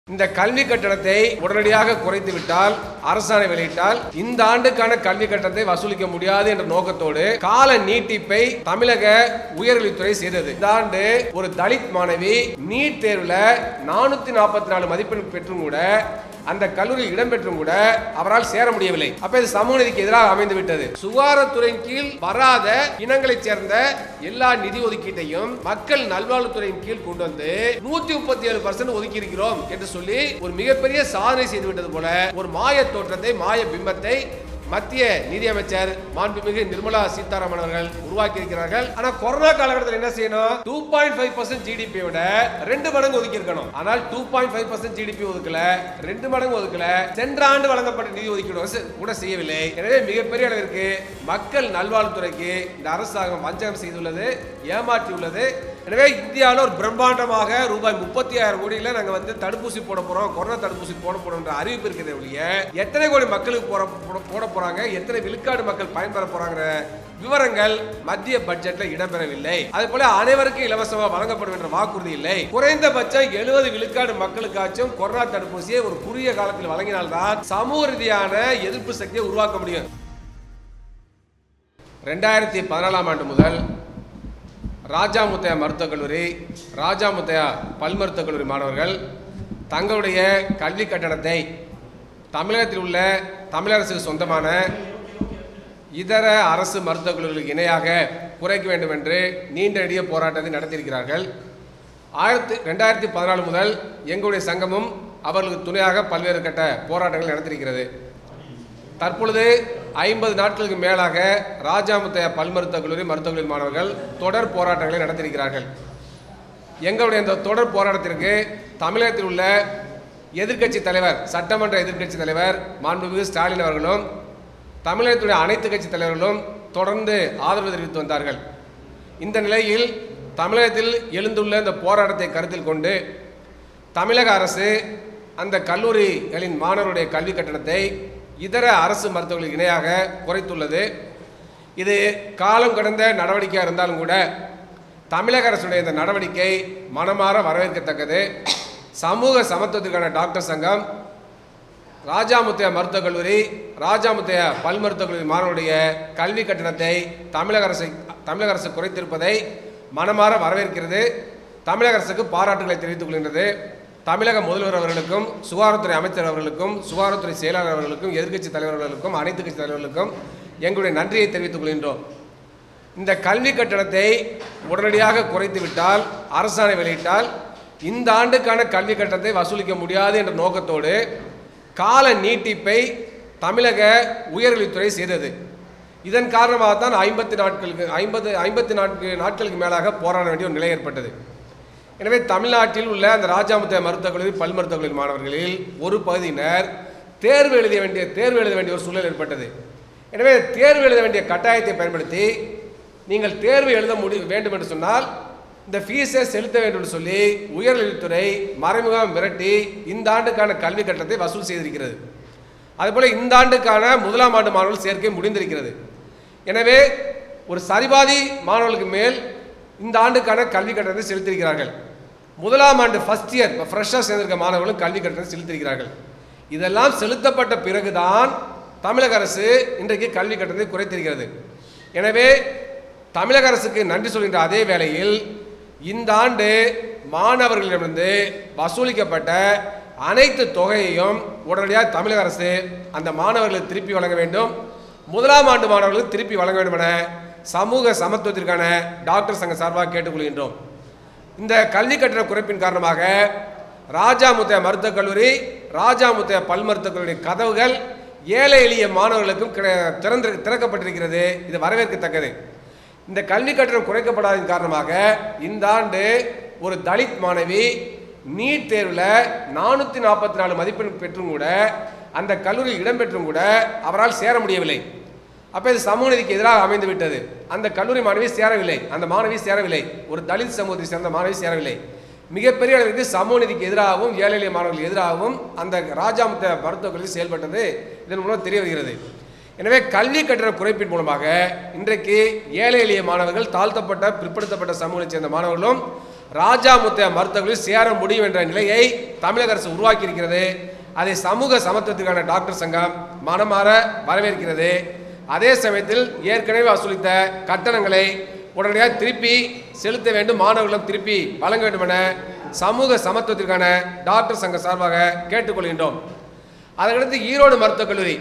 இந்த கல்வி கட்டணத்தை உடனடியாக குறைத்து விட்டால் அரசாணை வெளியிட்டால் இந்த ஆண்டுக்கான கல்வி கட்டணத்தை வசூலிக்க முடியாது என்ற நோக்கத்தோடு கால நீட்டிப்பை தமிழக உயர்கல்வித்துறை செய்தது இந்த ஆண்டு ஒரு தலித் மாணவி நீட் தேர்வுல நானூத்தி நாற்பத்தி நாலு மதிப்பெண் பெற்றும் கூட அந்த கல்லூரியில் இடம்பெற்றும் கூட அவரால் சேர முடியவில்லை அப்ப இது சமூக நீதிக்கு எதிராக அமைந்து விட்டது சுகாதாரத்துறையின் கீழ் வராத இனங்களைச் சேர்ந்த எல்லா நிதி ஒதுக்கீட்டையும் மக்கள் நல்வாழ்வுத்துறையின் கீழ் கொண்டு வந்து நூத்தி முப்பத்தி ஏழு பர்சன்ட் ஒதுக்கி இருக்கிறோம் என்று சொல்லி ஒரு மிகப்பெரிய சாதனை செய்து விட்டது போல ஒரு மாய தோற்றத்தை மாய பிம்பத்தை மத்திய நிதியமைச்சர் மாண்புமிகு நிர்மலா சீதாராமன் அவர்கள் உருவாக்கி இருக்கிறார்கள் ஆனா கொரோனா காலகட்டத்தில் என்ன செய்யணும் two point five percent GDP விட ரெண்டு மடங்கு ஒதுக்கி இருக்கணும் ஆனால் two point five percent GDP ஒதுக்கல ரெண்டு மடங்கு ஒதுக்கல சென்ற ஆண்டு வழங்கப்பட்ட நிதி ஒதுக்கீடு வந்து கூட செய்யவில்லை எனவே மிகப்பெரிய அளவிற்கு மக்கள் நல்வாழ்வுத்துறைக்கு இந்த அரசாங்கம் வஞ்சகம் செய்துள்ளது ஏமாற்றியுள்ளது எனவே இந்தியாவில் ஒரு பிரம்மாண்டமாக ரூபாய் முப்பத்தி ஆயிரம் கோடியில நாங்க வந்து தடுப்பூசி போட போறோம் கொரோனா தடுப்பூசி போட போறோம் என்ற அறிவிப்பு இருக்கிறதே ஒழிய எத்தனை கோடி மக்களுக்கு போற போட- போட போறாங்க எத்தனை விழுக்காடு மக்கள் பயன்பெற போறாங்கிற விவரங்கள் மத்திய பட்ஜெட்ல இடம்பெறவில்லை அதே போல அனைவருக்கும் இலவசமாக வழங்கப்படும் என்ற வாக்குறுதி இல்லை குறைந்தபட்சம் எழுபது விழுக்காடு மக்களுக்காச்சும் கொரோனா தடுப்பூசியை ஒரு குறுகிய காலத்தில் வழங்கினால்தான் சமூக ரீதியான எதிர்ப்பு சக்தியை உருவாக்க முடியும் ரெண்டாயிரத்தி பதினாலாம் ஆண்டு முதல் ராஜா முத்தையா மருத்துவக் கல்லூரி ராஜா முத்தையா பல் மருத்துவக் கல்லூரி மாணவர்கள் தங்களுடைய கல்வி கட்டணத்தை தமிழகத்தில் உள்ள தமிழரசுக்கு சொந்தமான இதர அரசு மருத்துவக் கல்லூரிகளுக்கு இணையாக குறைக்க வேண்டும் என்று நீண்ட நெடிய போராட்டத்தை நடத்தியிருக்கிறார்கள் ஆயிரத்தி ரெண்டாயிரத்தி பதினாலு முதல் எங்களுடைய சங்கமும் அவர்களுக்கு துணையாக பல்வேறு கட்ட போராட்டங்கள் நடத்தியிருக்கிறது தற்பொழுது ஐம்பது நாட்களுக்கு மேலாக ராஜாமுத்தையா பல் மருத்துவக் கல்லூரி மருத்துவக் கல்லூரி மாணவர்கள் தொடர் போராட்டங்களை நடத்தியிருக்கிறார்கள் எங்களுடைய இந்த தொடர் போராட்டத்திற்கு தமிழகத்தில் உள்ள எதிர்க்கட்சி தலைவர் சட்டமன்ற எதிர்க்கட்சி தலைவர் மாண்புமிகு ஸ்டாலின் அவர்களும் தமிழகத்துடைய அனைத்து கட்சி தலைவர்களும் தொடர்ந்து ஆதரவு தெரிவித்து வந்தார்கள் இந்த நிலையில் தமிழகத்தில் எழுந்துள்ள இந்த போராட்டத்தை கருத்தில் கொண்டு தமிழக அரசு அந்த கல்லூரிகளின் மாணவருடைய கல்வி கட்டணத்தை இதர அரசு மருத்துவர்களுக்கு இணையாக குறைத்துள்ளது இது காலம் கடந்த நடவடிக்கையாக இருந்தாலும் கூட தமிழக அரசுடைய இந்த நடவடிக்கை மனமாற வரவேற்கத்தக்கது சமூக சமத்துவத்திற்கான டாக்டர் சங்கம் ராஜாமுத்தையா மருத்துவக் கல்லூரி ராஜாமுத்தையா பல் மருத்துவக் கல்லூரி மாணவருடைய கல்வி கட்டணத்தை தமிழக அரசு தமிழக அரசு குறைத்திருப்பதை மனமாற வரவேற்கிறது தமிழக அரசுக்கு பாராட்டுகளை தெரிவித்துக் கொள்கின்றது தமிழக முதல்வர் அவர்களுக்கும் சுகாதாரத்துறை அமைச்சர் அவர்களுக்கும் சுகாதாரத்துறை செயலாளர் அவர்களுக்கும் எதிர்க்கட்சி தலைவர்களுக்கும் அனைத்து கட்சி தலைவர்களுக்கும் எங்களுடைய நன்றியை தெரிவித்துக் கொள்கின்றோம் இந்த கல்வி கட்டணத்தை உடனடியாக குறைத்து விட்டால் அரசாணை வெளியிட்டால் இந்த ஆண்டுக்கான கல்வி கட்டணத்தை வசூலிக்க முடியாது என்ற நோக்கத்தோடு கால நீட்டிப்பை தமிழக உயர்கல்வித்துறை செய்தது இதன் காரணமாக தான் ஐம்பத்தி நாட்களுக்கு ஐம்பது ஐம்பத்தி நான்கு நாட்களுக்கு மேலாக போராட வேண்டிய ஒரு நிலை ஏற்பட்டது எனவே தமிழ்நாட்டில் உள்ள அந்த ராஜாமுத்தையா மருத்துவக் கல்லூரி பல் மருத்துவக் கல்லூரி மாணவர்களில் ஒரு பகுதியினர் தேர்வு எழுத வேண்டிய தேர்வு எழுத வேண்டிய ஒரு சூழல் ஏற்பட்டது எனவே தேர்வு எழுத வேண்டிய கட்டாயத்தை பயன்படுத்தி நீங்கள் தேர்வு எழுத முடி வேண்டும் என்று சொன்னால் இந்த ஃபீஸை செலுத்த வேண்டும் என்று சொல்லி உயர்கல்வித்துறை மறைமுகம் மிரட்டி இந்த ஆண்டுக்கான கல்வி கட்டணத்தை வசூல் செய்திருக்கிறது அதுபோல் இந்த ஆண்டுக்கான முதலாம் ஆண்டு மாணவர்கள் சேர்க்கை முடிந்திருக்கிறது எனவே ஒரு சரிபாதி மாணவர்களுக்கு மேல் இந்த ஆண்டுக்கான கல்வி கட்டணத்தை செலுத்தியிருக்கிறார்கள் முதலாம் ஆண்டு ஃபர்ஸ்ட் இயர் இப்போ ஃப்ரெஷ்ஷாக சேர்ந்திருக்க மாணவர்களும் கல்வி கட்டணத்தை செலுத்தியிருக்கிறார்கள் இதெல்லாம் செலுத்தப்பட்ட பிறகுதான் தமிழக அரசு இன்றைக்கு கல்வி கட்டணத்தை குறைத்திருக்கிறது எனவே தமிழக அரசுக்கு நன்றி சொல்கின்ற அதே வேளையில் இந்த ஆண்டு மாணவர்களிடமிருந்து வசூலிக்கப்பட்ட அனைத்து தொகையையும் உடனடியாக தமிழக அரசு அந்த மாணவர்களுக்கு திருப்பி வழங்க வேண்டும் முதலாம் ஆண்டு மாணவர்களுக்கு திருப்பி வழங்க வேண்டும் என சமூக சமத்துவத்திற்கான டாக்டர் சங்க சார்பாக கேட்டுக்கொள்கின்றோம் இந்த கல்வி கட்டண குறைப்பின் காரணமாக ராஜா முத்தையா மருத்துவக் கல்லூரி ராஜா முத்தையா பல் மருத்துவக் கல்லூரி கதவுகள் ஏழை எளிய மாணவர்களுக்கும் கிடை- திறந்து திறக்கப்பட்டிருக்கிறது இது வரவேற்கத்தக்கது இந்த கல்வி கட்டணம் குறைக்கப்படாததன் காரணமாக இந்த ஆண்டு ஒரு தலித் மாணவி நீட் தேர்வில் நானூற்றி நாற்பத்தி நாலு மதிப்பெண் பெற்றும் கூட அந்த கல்லூரியில் இடம்பெற்றும் கூட அவரால் சேர முடியவில்லை அப்போ இது சமூக நீதிக்கு எதிராக அமைந்து விட்டது அந்த கல்லூரி மாணவி சேரவில்லை அந்த மாணவி சேரவில்லை ஒரு தலித் சமூகத்தை சேர்ந்த மாணவி சேரவில்லை மிகப்பெரிய அளவிற்கு சமூக நீதிக்கு எதிராகவும் ஏழை எளிய மாணவர்களுக்கு எதிராகவும் அந்த ராஜாமுத்த மருத்துவக் கல்லூரி செயல்பட்டது இதன் மூலம் தெரிய வருகிறது எனவே கல்வி கட்டண குறைப்பின் மூலமாக இன்றைக்கு ஏழை எளிய மாணவர்கள் தாழ்த்தப்பட்ட பிற்படுத்தப்பட்ட சமூகத்தைச் சேர்ந்த மாணவர்களும் ராஜா முத்தையா மருத்துவர்களில் சேர முடியும் என்ற நிலையை தமிழக அரசு உருவாக்கி இருக்கிறது அதை சமூக சமத்துவத்திற்கான டாக்டர் சங்கம் மனமாற வரவேற்கிறது அதே சமயத்தில் ஏற்கனவே வசூலித்த கட்டணங்களை உடனடியாக திருப்பி செலுத்த வேண்டும் மாணவர்களும் திருப்பி வழங்க வேண்டும் என சமூக சமத்துவத்திற்கான டாக்டர் சங்க சார்பாக கேட்டுக்கொள்கின்றோம் அதற்கடுத்து ஈரோடு மருத்துவக் கல்லூரி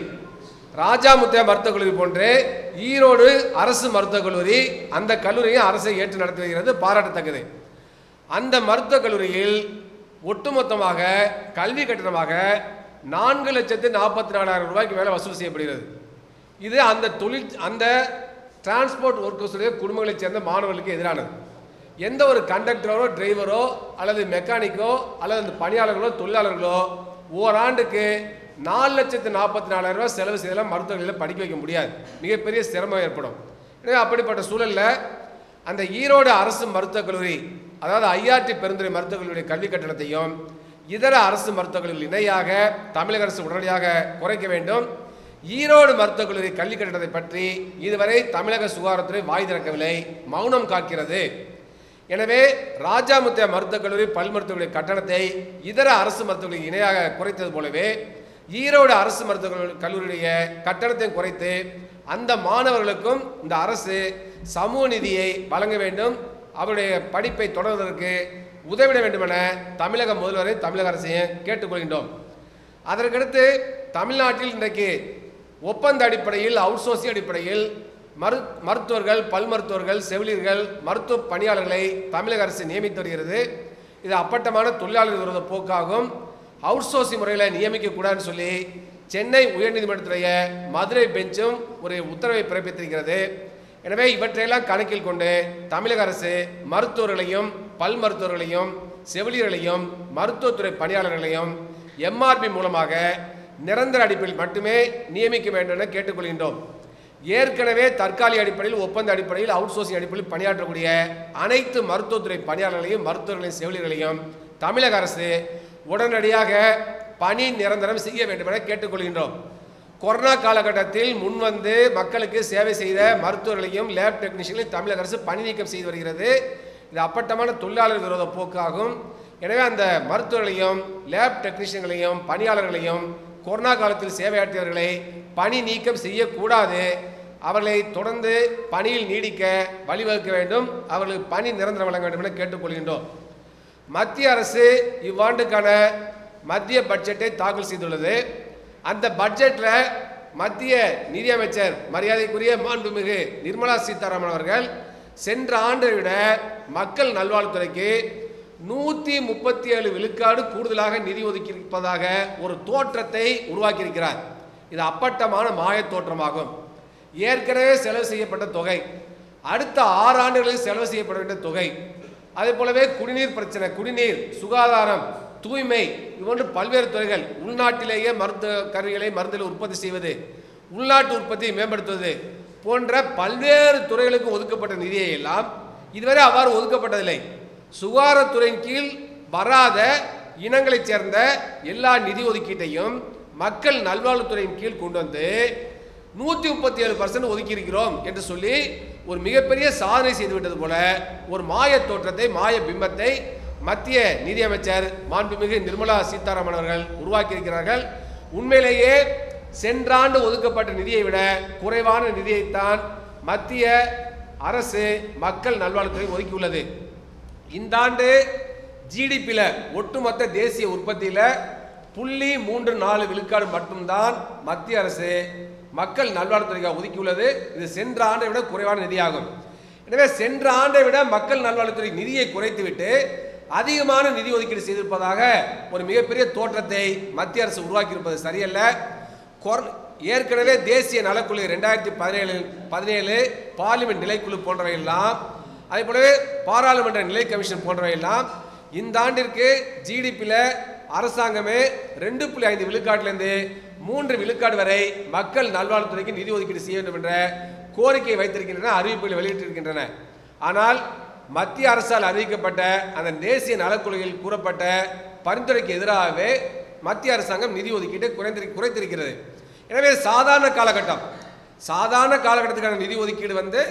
ராஜா முத்தையா மருத்துவக் கல்லூரி போன்று ஈரோடு அரசு மருத்துவக் கல்லூரி அந்த கல்லூரியை அரசை ஏற்று நடத்தி வருகிறது பாராட்டத்தக்கது அந்த மருத்துவக் கல்லூரியில் ஒட்டுமொத்தமாக கல்வி கட்டணமாக நான்கு லட்சத்து நாற்பத்தி நாலாயிரம் ரூபாய்க்கு மேலே வசூல் செய்யப்படுகிறது இது அந்த தொழில் அந்த டிரான்ஸ்போர்ட் ஒர்க்கர்ஸுடைய குடும்பங்களைச் சேர்ந்த மாணவர்களுக்கு எதிரானது எந்த ஒரு கண்டக்டரோ டிரைவரோ அல்லது மெக்கானிக்கோ அல்லது அந்த பணியாளர்களோ தொழிலாளர்களோ ஓராண்டுக்கு நாலு லட்சத்து நாற்பத்தி நாலாயிரம் ரூபாய் செலவு செய்யலாம் மருத்துவர்களில் படிக்க வைக்க முடியாது மிகப்பெரிய சிரமம் ஏற்படும் எனவே அப்படிப்பட்ட சூழலில் அந்த ஈரோடு அரசு மருத்துவக் கல்லூரி அதாவது ஐஆர்டி பெருந்துறை மருத்துவக் கல்லூரி கல்வி கட்டணத்தையும் இதர அரசு மருத்துவக் கல்லூரிகள் இணையாக தமிழக அரசு உடனடியாக குறைக்க வேண்டும் ஈரோடு மருத்துவக் கல்லூரி கல்வி கட்டணத்தை பற்றி இதுவரை தமிழக சுகாதாரத்துறை வாய் திறக்கவில்லை மௌனம் காக்கிறது எனவே ராஜாமுத்தையா மருத்துவக் கல்லூரி பல் மருத்துவர்களுடைய கட்டணத்தை இதர அரசு மருத்துவர்களுக்கு இணையாக குறைத்தது போலவே ஈரோடு அரசு மருத்துவக் கல்லூரி- கல்லூரியுடைய கட்டணத்தையும் குறைத்து அந்த மாணவர்களுக்கும் இந்த அரசு சமூக நிதியை வழங்க வேண்டும் அவருடைய படிப்பை தொடர்வதற்கு உதவிட வேண்டும் என தமிழக முதல்வரை தமிழக அரசையும் கேட்டுக்கொள்கின்றோம் அதற்கடுத்து தமிழ்நாட்டில் இன்றைக்கு ஒப்பந்த அடிப்படையில் அவுட் சோர்சிங் அடிப்படையில் மரு மருத்துவர்கள் பல் மருத்துவர்கள் செவிலியர்கள் மருத்துவ பணியாளர்களை தமிழக அரசு நியமித்து வருகிறது இது அப்பட்டமான தொழிலாளர் விரோத போக்காகும் அவுட் சோர்சிங் முறையில் நியமிக்கக்கூடாதுன்னு சொல்லி சென்னை உயர்நீதிமன்றத்துடைய மதுரை பெஞ்சும் ஒரு உத்தரவை பிறப்பித்திருக்கிறது எனவே இவற்றையெல்லாம் கணக்கில் கொண்டு தமிழக அரசு மருத்துவர்களையும் பல் மருத்துவர்களையும் செவிலியர்களையும் மருத்துவத்துறை பணியாளர்களையும் எம்ஆர்பி மூலமாக நிரந்தர அடிப்படையில் மட்டுமே நியமிக்க வேண்டும் என கேட்டுக்கொள்கின்றோம் ஏற்கனவே தற்காலிக அடிப்படையில் ஒப்பந்த அடிப்படையில் அவுட் சோர்சிங் அடிப்படையில் பணியாற்றக்கூடிய அனைத்து மருத்துவத்துறை பணியாளர்களையும் மருத்துவர்களையும் செவிலியர்களையும் தமிழக அரசு உடனடியாக பணி நிரந்தரம் செய்ய வேண்டும் என கேட்டுக்கொள்கின்றோம் கொரோனா காலகட்டத்தில் முன்வந்து மக்களுக்கு சேவை செய்த மருத்துவர்களையும் லேப் டெக்னீஷியனையும் தமிழக அரசு பணி நீக்கம் செய்து வருகிறது இது அப்பட்டமான தொழிலாளர் விரோத போக்காகும் எனவே அந்த மருத்துவர்களையும் லேப் டெக்னீஷியன்களையும் பணியாளர்களையும் கொரோனா காலத்தில் சேவையாற்றியவர்களை பணி நீக்கம் செய்யக்கூடாது அவர்களை தொடர்ந்து பணியில் நீடிக்க வழிவகுக்க வேண்டும் அவர்களுக்கு பணி நிரந்தரம் வழங்க வேண்டும் என கேட்டுக்கொள்கின்றோம் மத்திய அரசு இவ்வாண்டுக்கான மத்திய பட்ஜெட்டை தாக்கல் செய்துள்ளது அந்த பட்ஜெட்டில் மத்திய நிதியமைச்சர் மரியாதைக்குரிய மாண்புமிகு நிர்மலா சீதாராமன் அவர்கள் சென்ற ஆண்டை விட மக்கள் நல்வாழ்வுத்துறைக்கு நூற்றி முப்பத்தி ஏழு விழுக்காடு கூடுதலாக நிதி ஒதுக்கியிருப்பதாக ஒரு தோற்றத்தை உருவாக்கியிருக்கிறார் இது அப்பட்டமான மாயத் தோற்றமாகும் ஏற்கனவே செலவு செய்யப்பட்ட தொகை அடுத்த ஆறு ஆண்டுகளில் செலவு செய்யப்பட வேண்டிய தொகை அதே போலவே குடிநீர் பிரச்சனை குடிநீர் சுகாதாரம் தூய்மை இதுபோன்று பல்வேறு துறைகள் உள்நாட்டிலேயே மருத்துவ கருவிகளை மருந்துகளை உற்பத்தி செய்வது உள்நாட்டு உற்பத்தியை மேம்படுத்துவது போன்ற பல்வேறு துறைகளுக்கு ஒதுக்கப்பட்ட நிதியை எல்லாம் இதுவரை அவ்வாறு ஒதுக்கப்பட்டதில்லை சுகாதாரத்துறையின் கீழ் வராத இனங்களைச் சேர்ந்த எல்லா நிதி ஒதுக்கீட்டையும் மக்கள் நல்வாழ்வுத்துறையின் கீழ் கொண்டு வந்து நூற்றி முப்பத்தி ஏழு பர்சன்ட் ஒதுக்கியிருக்கிறோம் என்று சொல்லி ஒரு மிகப்பெரிய சாதனை செய்துவிட்டது போல ஒரு மாய தோற்றத்தை மாய பிம்பத்தை மத்திய நிதியமைச்சர் மாண்புமிகு நிர்மலா சீதாராமன் அவர்கள் உருவாக்கியிருக்கிறார்கள் உண்மையிலேயே சென்றாண்டு ஒதுக்கப்பட்ட நிதியை விட குறைவான நிதியைத்தான் மத்திய அரசு மக்கள் நல்வாழ்வுத்துறை ஒதுக்கியுள்ளது இந்த ஆண்டு ஜிடிபியில் ஒட்டுமொத்த தேசிய உற்பத்தியில் புள்ளி மூன்று நாலு விழுக்காடு மட்டும்தான் மத்திய அரசு மக்கள் நல்வாழ்வுத்துறைக்காக ஒதுக்கியுள்ளது இது சென்ற ஆண்டை விட குறைவான நிதியாகும் எனவே சென்ற ஆண்டை விட மக்கள் நல்வாழ்வுத்துறை நிதியை குறைத்துவிட்டு அதிகமான நிதி ஒதுக்கீடு செய்திருப்பதாக ஒரு மிகப்பெரிய தோற்றத்தை மத்திய அரசு உருவாக்கியிருப்பது சரியல்ல கொர- ஏற்கனவே தேசிய நலக்குழு ரெண்டாயிரத்தி பதினேழு பதினேழு பார்லிமெண்ட் நிலைக்குழு போன்றவையெல்லாம் அதே போலவே பாராளுமன்ற நிலை கமிஷன் போன்றவையெல்லாம் இந்த ஆண்டிற்கு ஜிடிபியில் அரசாங்கமே ரெண்டு புள்ளி ஐந்து விழுக்காட்டிலிருந்து மூன்று விழுக்காடு வரை மக்கள் நல்வாழ்வுத்துறைக்கு நிதி ஒதுக்கீடு செய்ய வேண்டும் என்ற கோரிக்கை வைத்திருக்கின்றன அறிவிப்புகளை வெளியிட்டிருக்கின்றன ஆனால் மத்திய அரசால் அறிவிக்கப்பட்ட அந்த தேசிய நலக்குழுவில் கூறப்பட்ட பரிந்துரைக்கு எதிராகவே மத்திய அரசாங்கம் நிதி ஒதுக்கீட்டை குறைந்திரு குறைத்திருக்கிறது எனவே சாதாரண காலகட்டம் சாதாரண காலகட்டத்துக்கான நிதி ஒதுக்கீடு வந்து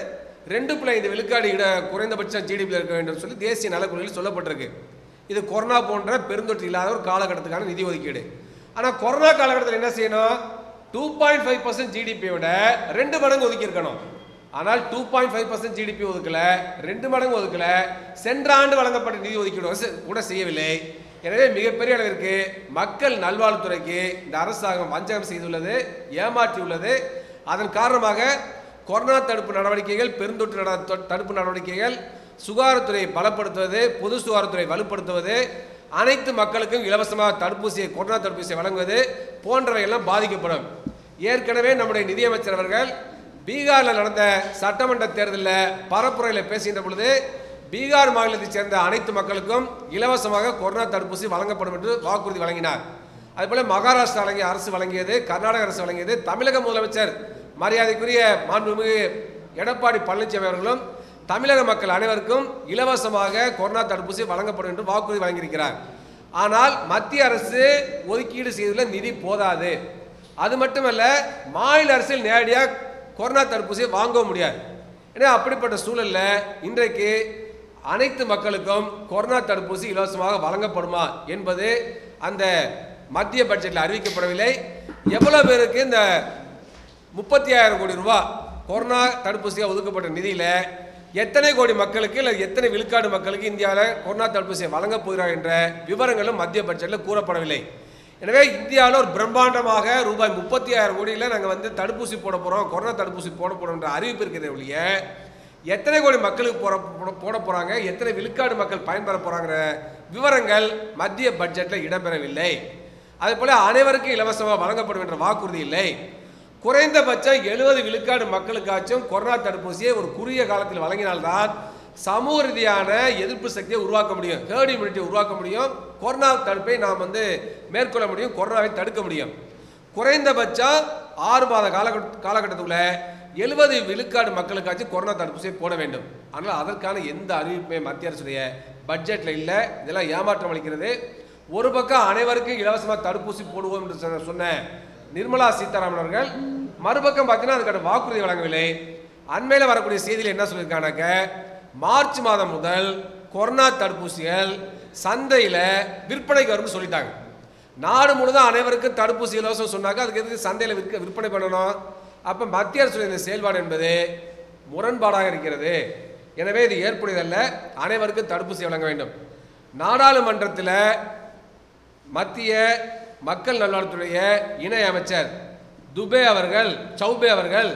ரெண்டு புள்ளி ஐந்து விழுக்காடு இட குறைந்தபட்ச ஜிடிபியில் இருக்க வேண்டும் சொல்லி தேசிய நலக்குழுவில் சொல்லப்பட்டிருக்கு இது கொரோனா போன்ற பெருந்தொற்று இல்லாத ஒரு காலகட்டத்துக்கான நிதி ஒதுக்கீடு ஆனால் கொரோனா காலகட்டத்தில் என்ன செய்யணும் டூ பாயிண்ட் ஃபைவ் பர்சன்ட் ஜிடிபியை விட ரெண்டு மடங்கு ஒதுக்கியிருக்கணும் ஆனால் two point five percent GDP ஒதுக்கல ரெண்டு மடங்கு ஒதுக்கல சென்ற ஆண்டு வழங்கப்பட்ட நிதி ஒதுக்கீடு அரசு கூட செய்யவில்லை எனவே மிகப்பெரிய அளவிற்கு மக்கள் நல்வாழ்வுத்துறைக்கு இந்த அரசாங்கம் வஞ்சகம் செய்துள்ளது ஏமாற்றியுள்ளது அதன் காரணமாக கொரோனா தடுப்பு நடவடிக்கைகள் பெருந்தொற்று நட- தொ- தடுப்பு நடவடிக்கைகள் சுகாதாரத்துறையை பலப்படுத்துவது பொது சுகாதாரத்துறை வலுப்படுத்துவது அனைத்து மக்களுக்கும் இலவசமாக தடுப்பூசியை கொரோனா தடுப்பூசியை வழங்குவது போன்றவை எல்லாம் பாதிக்கப்படும் ஏற்கனவே நம்முடைய நிதியமைச்சர் அவர்கள் பீகாரில் நடந்த சட்டமன்ற தேர்தலில் பரப்புரையில் பேசுகின்ற பொழுது பீகார் மாநிலத்தைச் சேர்ந்த அனைத்து மக்களுக்கும் இலவசமாக கொரோனா தடுப்பூசி வழங்கப்படும் என்று வாக்குறுதி வழங்கினார் அதுபோல மகாராஷ்டிரா வழங்கிய அரசு வழங்கியது கர்நாடக அரசு வழங்கியது தமிழக முதலமைச்சர் மரியாதைக்குரிய மாண்புமிகு எடப்பாடி பழனிசாமி அவர்களும் தமிழக மக்கள் அனைவருக்கும் இலவசமாக கொரோனா தடுப்பூசி வழங்கப்படும் என்று வாக்குறுதி வழங்கியிருக்கிறார் ஆனால் மத்திய அரசு ஒதுக்கீடு செய்துள்ள நிதி போதாது அது மட்டுமல்ல மாநில அரசில் நேரடியாக கொரோனா தடுப்பூசியை வாங்க முடியாது எனவே அப்படிப்பட்ட சூழல்ல இன்றைக்கு அனைத்து மக்களுக்கும் கொரோனா தடுப்பூசி இலவசமாக வழங்கப்படுமா என்பது அந்த மத்திய பட்ஜெட்டில் அறிவிக்கப்படவில்லை எவ்வளவு பேருக்கு இந்த முப்பத்தி ஆயிரம் கோடி ரூபாய் கொரோனா தடுப்பூசியாக ஒதுக்கப்பட்ட நிதியில எத்தனை கோடி மக்களுக்கு இல்லை எத்தனை விழுக்காடு மக்களுக்கு இந்தியாவில் கொரோனா தடுப்பூசியை வழங்கப் போகிறார் என்ற விவரங்களும் மத்திய பட்ஜெட்டில் கூறப்படவில்லை எனவே இந்தியாவில் ஒரு பிரம்மாண்டமாக ரூபாய் முப்பத்தி ஆயிரம் கோடியில் நாங்கள் வந்து தடுப்பூசி போட போகிறோம் கொரோனா தடுப்பூசி போட போகிறோம் என்ற அறிவிப்பு இருக்கிறத ஒழிய எத்தனை கோடி மக்களுக்கு போட போட- போட போகிறாங்க எத்தனை விழுக்காடு மக்கள் பயன்பெற போகிறாங்கிற விவரங்கள் மத்திய பட்ஜெட்டில் இடம்பெறவில்லை அதேபோல அனைவருக்கும் இலவசமாக வழங்கப்படும் என்ற வாக்குறுதி இல்லை குறைந்தபட்சம் எழுபது விழுக்காடு மக்களுக்காச்சும் கொரோனா தடுப்பூசியை ஒரு குறுகிய காலத்தில் வழங்கினால்தான் சமூக ரீதியான எதிர்ப்பு சக்தியை உருவாக்க முடியும் ஹேர்ட் இம்யூனிட்டி உருவாக்க முடியும் கொரோனா தடுப்பை நாம் வந்து மேற்கொள்ள முடியும் கொரோனாவை தடுக்க முடியும் குறைந்தபட்சம் ஆறு மாத காலகட்ட காலகட்டத்துக்குள்ள எழுபது விழுக்காடு மக்களுக்காச்சும் கொரோனா தடுப்பூசியை போட வேண்டும் ஆனால் அதற்கான எந்த அறிவிப்புமே மத்திய அரசுடைய பட்ஜெட்டில் இல்லை இதெல்லாம் ஏமாற்றம் அளிக்கிறது ஒரு பக்கம் அனைவருக்கும் இலவசமாக தடுப்பூசி போடுவோம் என்று சொன்ன- சொன்ன நிர்மலா சீதாராமன் அவர்கள் மறுபக்கம் பார்த்தீங்கன்னா அதுக்கான வாக்குறுதி வழங்கவில்லை அண்மையில் வரக்கூடிய செய்தியில் என்ன சொல்லியிருக்காங்க மார்ச் மாதம் முதல் கொரோனா தடுப்பூசிகள் சந்தையில் விற்பனைக்கு வரும்னு சொல்லிட்டாங்க நாடு முழுதும் அனைவருக்கும் தடுப்பூசி இலவசம் சொன்னாங்க அதுக்கு எதுக்கு சந்தையில் விற்க விற்பனை பண்ணணும் அப்போ மத்திய அரசுடைய இந்த செயல்பாடு என்பது முரண்பாடாக இருக்கிறது எனவே இது ஏற்புடையதல்ல அனைவருக்கும் தடுப்பூசி வழங்க வேண்டும் நாடாளுமன்றத்தில் மத்திய மக்கள் நல்வாழ்வுத்துறைய இணை அமைச்சர் துபே அவர்கள் சௌபே அவர்கள்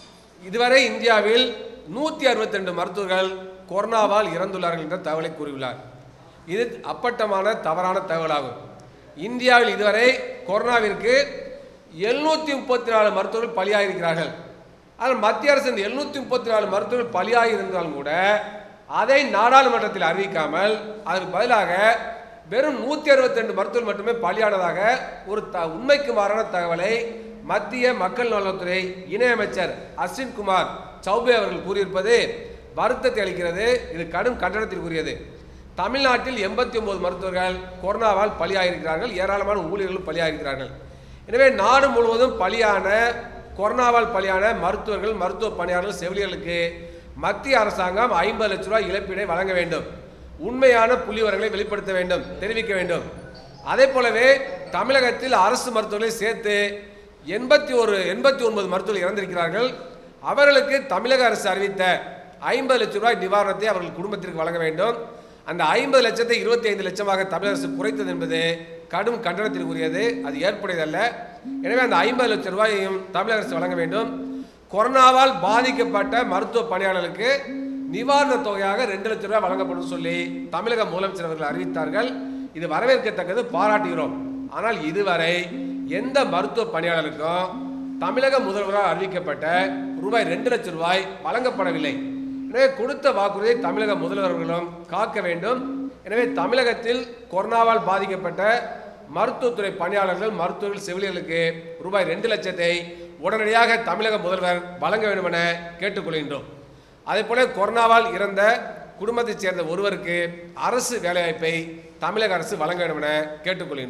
இதுவரை இந்தியாவில் நூற்றி அறுபத்தி ரெண்டு மருத்துவர்கள் கொரோனாவால் இறந்துள்ளார்கள் என்ற தகவலை கூறியுள்ளார் இது அப்பட்டமான தவறான தகவலாகும் இந்தியாவில் இதுவரை கொரோனாவிற்கு எழுநூற்றி முப்பத்தி நாலு மருத்துவர்கள் பலியாகியிருக்கிறார்கள் ஆனால் மத்திய அரசு இந்த எழுநூற்றி முப்பத்தி நாலு மருத்துவர்கள் பலியாகி இருந்தாலும் கூட அதை நாடாளுமன்றத்தில் அறிவிக்காமல் அதற்கு பதிலாக வெறும் நூற்றி அறுபத்தி ரெண்டு மருத்துவர்கள் மட்டுமே பலியானதாக ஒரு த உண்மைக்கு மாறான தகவலை மத்திய மக்கள் நலத்துறை இணையமைச்சர் அஸ்வின் குமார் சௌபே அவர்கள் கூறியிருப்பது வருத்தத்தை அளிக்கிறது இது கடும் கண்டனத்திற்குரியது தமிழ்நாட்டில் எண்பத்தி ஒன்பது மருத்துவர்கள் கொரோனாவால் பலியாகியிருக்கிறார்கள் ஏராளமான ஊழியர்களும் பலியாகியிருக்கிறார்கள் எனவே நாடு முழுவதும் பலியான கொரோனாவால் பலியான மருத்துவர்கள் மருத்துவ பணியாளர்கள் செவிலியர்களுக்கு மத்திய அரசாங்கம் ஐம்பது லட்ச ரூபாய் இழப்பீடை வழங்க வேண்டும் உண்மையான புள்ளிவரங்களை வெளிப்படுத்த வேண்டும் தெரிவிக்க வேண்டும் அதே போலவே தமிழகத்தில் அரசு மருத்துவர்களை சேர்த்து எண்பத்தி ஒரு எண்பத்தி ஒன்பது மருத்துவர்கள் இறந்திருக்கிறார்கள் அவர்களுக்கு தமிழக அரசு அறிவித்த ஐம்பது லட்சம் ரூபாய் நிவாரணத்தை அவர்கள் குடும்பத்திற்கு வழங்க வேண்டும் அந்த ஐம்பது லட்சத்தை இருபத்தி ஐந்து லட்சமாக தமிழக அரசு குறைத்தது என்பது கடும் கண்டனத்திற்குரியது அது ஏற்புடையதல்ல எனவே அந்த ஐம்பது லட்சம் ரூபாயையும் தமிழக அரசு வழங்க வேண்டும் கொரோனாவால் பாதிக்கப்பட்ட மருத்துவ பணியாளர்களுக்கு நிவாரணத் தொகையாக ரெண்டு லட்சம் ரூபாய் வழங்கப்படும் சொல்லி தமிழக முதலமைச்சர் அவர்கள் அறிவித்தார்கள் இது வரவேற்கத்தக்கது பாராட்டுகிறோம் ஆனால் இதுவரை எந்த மருத்துவ பணியாளருக்கும் தமிழக முதல்வரால் அறிவிக்கப்பட்ட ரூபாய் ரெண்டு லட்சம் ரூபாய் வழங்கப்படவில்லை எனவே கொடுத்த வாக்குறுதியை தமிழக முதல்வர்களும் காக்க வேண்டும் எனவே தமிழகத்தில் கொரோனாவால் பாதிக்கப்பட்ட மருத்துவத்துறை பணியாளர்கள் மருத்துவர்கள் செவிலியர்களுக்கு ரூபாய் ரெண்டு லட்சத்தை உடனடியாக தமிழக முதல்வர் வழங்க வேண்டும் என கேட்டுக்கொள்கின்றோம் அதேபோல கொரோனாவால் இறந்த குடும்பத்தைச் சேர்ந்த ஒருவருக்கு அரசு வேலைவாய்ப்பை தமிழக அரசு வழங்க வேண்டும் என கேட்டுக்கொள்கின்றோம்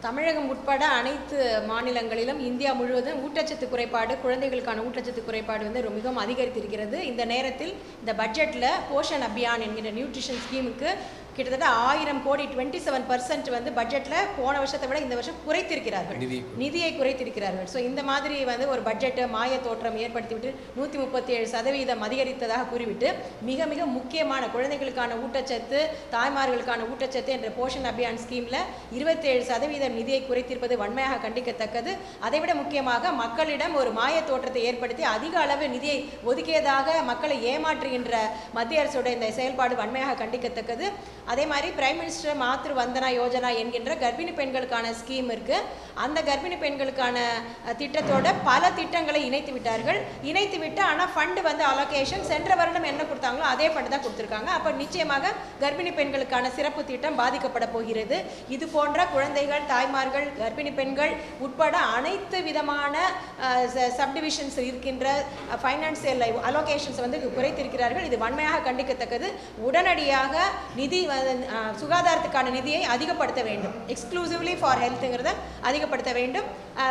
தமிழகம் உட்பட அனைத்து மாநிலங்களிலும் இந்தியா முழுவதும் ஊட்டச்சத்து குறைபாடு குழந்தைகளுக்கான ஊட்டச்சத்து குறைபாடு வந்து ரொம்ப மிகவும் அதிகரித்திருக்கிறது இந்த நேரத்தில் இந்த பட்ஜெட்டில் போஷன் அபியான் என்கிற நியூட்ரிஷன் ஸ்கீமுக்கு கிட்டத்தட்ட ஆயிரம் கோடி டுவெண்ட்டி செவன் பர்சன்ட் வந்து பட்ஜெட்டில் போன வருஷத்தை விட இந்த வருஷம் குறைத்திருக்கிறார்கள் நிதி நிதியை குறைத்திருக்கிறார்கள் ஸோ இந்த மாதிரி வந்து ஒரு பட்ஜெட்டை மாய தோற்றம் ஏற்படுத்திவிட்டு நூற்றி முப்பத்தி ஏழு சதவீதம் அதிகரித்ததாக கூறிவிட்டு மிக மிக முக்கியமான குழந்தைகளுக்கான ஊட்டச்சத்து தாய்மார்களுக்கான ஊட்டச்சத்து என்ற போஷன் அபியான் ஸ்கீமில் இருபத்தேழு சதவீதம் நிதியை குறைத்திருப்பது வன்மையாக கண்டிக்கத்தக்கது அதைவிட முக்கியமாக மக்களிடம் ஒரு மாய தோற்றத்தை ஏற்படுத்தி அதிக அளவு நிதியை ஒதுக்கியதாக மக்களை ஏமாற்றுகின்ற மத்திய அரசோட இந்த செயல்பாடு வன்மையாக கண்டிக்கத்தக்கது அதே மாதிரி பிரைம் மினிஸ்டர் மாத்ரு வந்தனா யோஜனா என்கின்ற கர்ப்பிணி பெண்களுக்கான ஸ்கீம் இருக்கு அந்த கர்ப்பிணி பெண்களுக்கான அஹ், திட்டத்தோட பல திட்டங்களை இணைத்து விட்டார்கள் இணைத்து விட்டு ஆனால் ஃபண்டு வந்து அலோகேஷன் சென்ற வருடம் என்ன கொடுத்தாங்களோ அதே ஃபண்டு தான் கொடுத்துருக்காங்க அப்போ நிச்சயமாக கர்ப்பிணி பெண்களுக்கான சிறப்பு திட்டம் பாதிக்கப்பட போகிறது இது போன்ற குழந்தைகள் தாய்மார்கள் கர்ப்பிணி பெண்கள் உட்பட அனைத்து விதமான சப்டிவிஷன்ஸ் இருக்கின்ற ஃபைனான்சியல் அலோகேஷன்ஸ் வந்து குறைத்திருக்கிறார்கள் இது வன்மையாக கண்டிக்கத்தக்கது உடனடியாக நிதி வந்து, அஹ், சுகாதாரத்துக்கான நிதியை அதிகப்படுத்த வேண்டும் எக்ஸ்க்ளூசிவ்லி ஃபார் ஹெல்த்துங்கிறத அதிகப்படுத்த வேண்டும்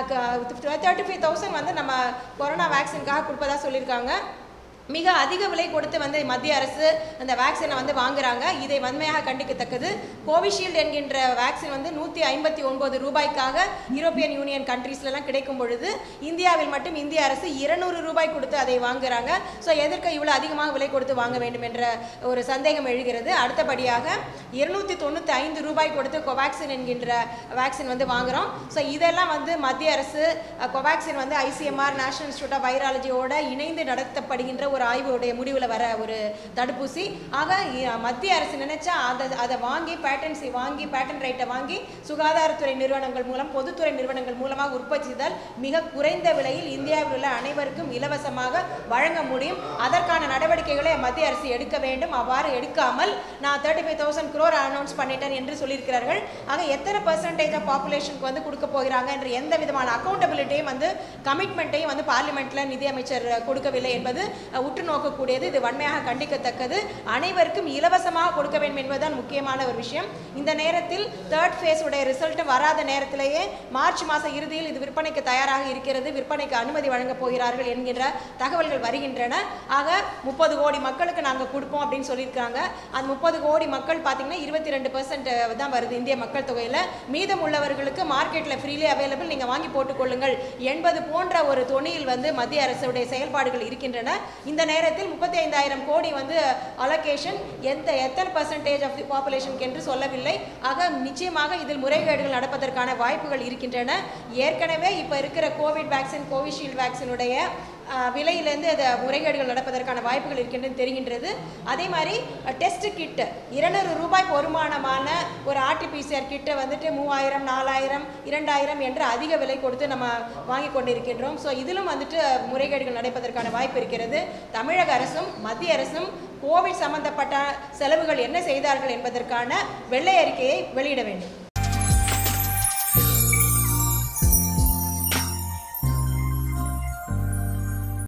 தேர்ட்டி ஃபைவ் தௌசண்ட் வந்து நம்ம கொரோனா வேக்சினுக்காக கொடுப்பதா சொல்லியிருக்காங்க மிக அதிக விலை கொடுத்து வந்து மத்திய அரசு அந்த வேக்சினை வந்து வாங்குறாங்க இதை வன்மையாக கண்டிக்கத்தக்கது கோவிஷீல்டு என்கின்ற வேக்சின் வந்து நூற்றி ஐம்பத்தி ஒன்பது ரூபாய்க்காக யூரோப்பியன் யூனியன் கண்ட்ரீஸ்லலாம் கிடைக்கும் பொழுது இந்தியாவில் மட்டும் இந்திய அரசு இருநூறு ரூபாய் கொடுத்து அதை வாங்குறாங்க ஸோ எதற்கு இவ்வளோ அதிகமாக விலை கொடுத்து வாங்க வேண்டும் என்ற ஒரு சந்தேகம் எழுகிறது அடுத்தபடியாக இருநூத்தி தொண்ணூற்றி ஐந்து ரூபாய் கொடுத்து கோவேக்சின் என்கின்ற வேக்சின் வந்து வாங்குறோம் ஸோ இதெல்லாம் வந்து மத்திய அரசு அஹ், கோவேக்சின் வந்து ஐசிஎம்ஆர் நேஷனல் இன்ஸ்டியூட் ஆஃப் வைராலஜியோட இணைந்து நடத்தப்படுகின்ற ஒரு ஆய்வுடைய முடிவில் வர ஒரு தடுப்பூசி ஆக இ- மத்திய அரசு நினைச்சா அதை அதை வாங்கி பேட்டன்ஸை வாங்கி பேட்டன் ரைட்டை வாங்கி சுகாதாரத்துறை நிறுவனங்கள் மூலம் பொதுத்துறை நிறுவனங்கள் மூலமாக உற்பத்தி செய்தால் மிக குறைந்த விலையில் இந்தியாவில் உள்ள அனைவருக்கும் இலவசமாக வழங்க முடியும் அதற்கான நடவடிக்கைகளை மத்திய அரசு எடுக்க வேண்டும் அவ்வாறு எடுக்காமல் நான் thirty five thousand crore announce பண்ணிட்டேன் என்று சொல்லியிருக்கிறார்கள் ஆக எத்தனை பர்சன்டேஜ் ஆஃப் பாப்புலேஷனுக்கு வந்து கொடுக்க போகிறாங்க என்ற எந்த விதமான அக்கௌண்டபிலிட்டியும் வந்து கமிட்மெண்ட்டையும் வந்து பார்லிமெண்ட்ல நிதியமைச்சர் கொடுக்கவில்லை என்பது அஹ், உற்று நோக்கக்கூடியது இது வன்மையாக கண்டிக்கத்தக்கது அனைவருக்கும் இலவசமாக கொடுக்க வேண்டும் என்பதுதான் முக்கியமான ஒரு விஷயம் இந்த நேரத்தில் தேர்ட் ஃபேஸ் உடைய ரிசல்ட் வராத நேரத்திலேயே மார்ச் மாத இறுதியில் இது விற்பனைக்கு தயாராக இருக்கிறது விற்பனைக்கு அனுமதி வழங்கப் போகிறார்கள் என்கின்ற தகவல்கள் வருகின்றன ஆக முப்பது கோடி மக்களுக்கு நாங்கள் கொடுப்போம் அப்படின்னு சொல்லியிருக்காங்க அந்த முப்பது கோடி மக்கள் பார்த்தீங்கன்னா இருபத்தி ரெண்டு தான் வருது இந்திய மக்கள் தொகையில் மீதம் உள்ளவர்களுக்கு மார்க்கெட்டில் ஃப்ரீலி அவைலபிள் நீங்கள் வாங்கி போட்டுக்கொள்ளுங்கள் என்பது போன்ற ஒரு தொனியில் வந்து மத்திய அரசுடைய செயல்பாடுகள் இருக்கின்றன இந்த நேரத்தில் முப்பத்தி ஐந்தாயிரம் கோடி வந்து அலோகேஷன் எந்த எத்தனை பர்சன்டேஜ் ஆஃப் தி பாப்புலேஷனுக்கு என்று சொல்லவில்லை ஆக நிச்சயமாக இதில் முறைகேடுகள் நடப்பதற்கான வாய்ப்புகள் இருக்கின்றன ஏற்கனவே இப்போ இருக்கிற கோவிட் வேக்சின் கோவிஷீல்டு வேக்சினுடைய அஹ், விலையிலேருந்து அது முறைகேடுகள் நடப்பதற்கான வாய்ப்புகள் இருக்கின்றது தெரிகின்றது அதே மாதிரி டெஸ்ட் கிட்டு இருநூறு ரூபாய் பொறுமானமான ஒரு ஆர்டிபிசிஆர் கிட்டை வந்துட்டு மூவாயிரம் நாலாயிரம் இரண்டாயிரம் என்று அதிக விலை கொடுத்து நம்ம வாங்கி கொண்டிருக்கின்றோம் ஸோ இதிலும் வந்துட்டு முறைகேடுகள் நடப்பதற்கான வாய்ப்பு இருக்கிறது தமிழக அரசும் மத்திய அரசும் கோவிட் சம்பந்தப்பட்ட செலவுகள் என்ன செய்தார்கள் என்பதற்கான வெள்ளை அறிக்கையை வெளியிட வேண்டும்